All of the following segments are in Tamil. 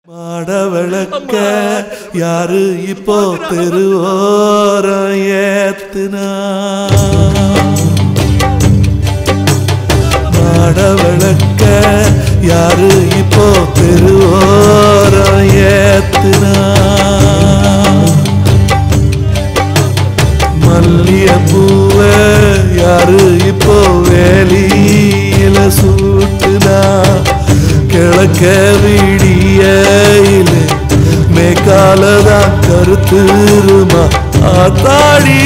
மாட விளக்க யாரு இப்போ தெருவோரம் ஏத்துனா மாட விளக்க யாரு இப்போ தெருவோரம் ஏத்துனா மல்லிய பூவ யாரு இப்போ வேலியில சூட்டுனா கிழக்க விடியில மேக்காலதான் கருத்துருமா ஆத்தாடி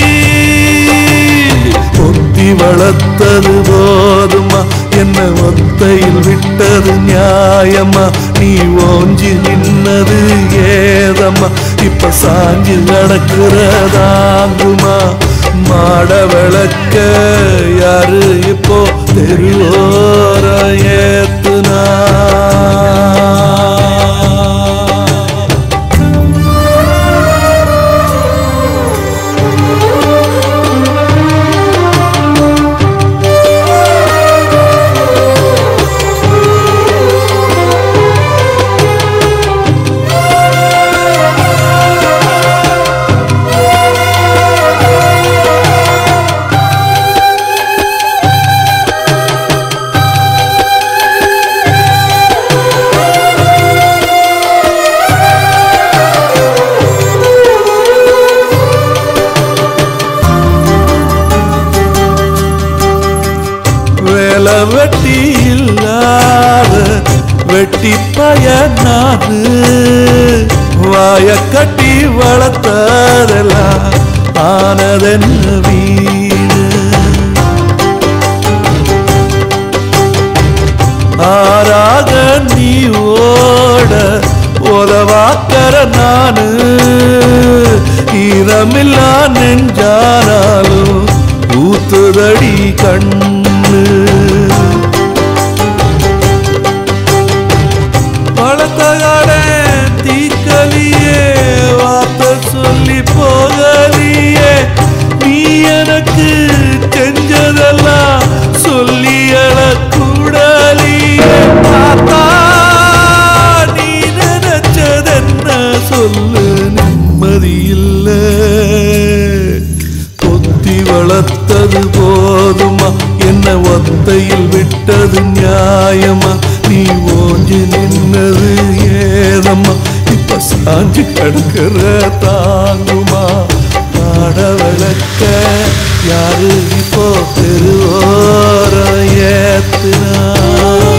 ஒத்தி வளர்த்தது போதுமா என்ன ஒத்தையில் விட்டது நியாயமா நீ ஓஞ்சி நின்னது ஏதம்மா இப்ப சாஞ்சு நடக்கிறதாங்குமா மாட விளக்க யாரு இப்போ தெருவோர ஏத்துனா வேலை வெட்டி இல்லாத வெட்டி பயனாது வாய கட்டி வளர்த்ததெல்லாம் ஆனதென்ன வீடு ஆறாக நீ ஓட உதவாக்கற நானு ஈரமில்லா நெஞ்சானாலும் ஊத்துதடி கண்ணு பழத்தகாட தீக்கலியே வார்த்தை சொல்லி போகலியே நீ எனக்கு செஞ்சதெல்லாம் சொல்லி அழக்கூடலியே பார்த்தா நீ நினைச்சதென்ன சொல்லு நிம்மதி இல்லை பொத்தி வளர்த்தது போதுமா என்ன ஒத்தையில் விட்டது நியாயமா நீ ஓஞ்சி நின்னது ஏதம்மா இப்ப சாஞ்சு கிடக்கிற தாங்குமா பாட விளக்க யாரு இப்போ தெருவோர ஏத்துனா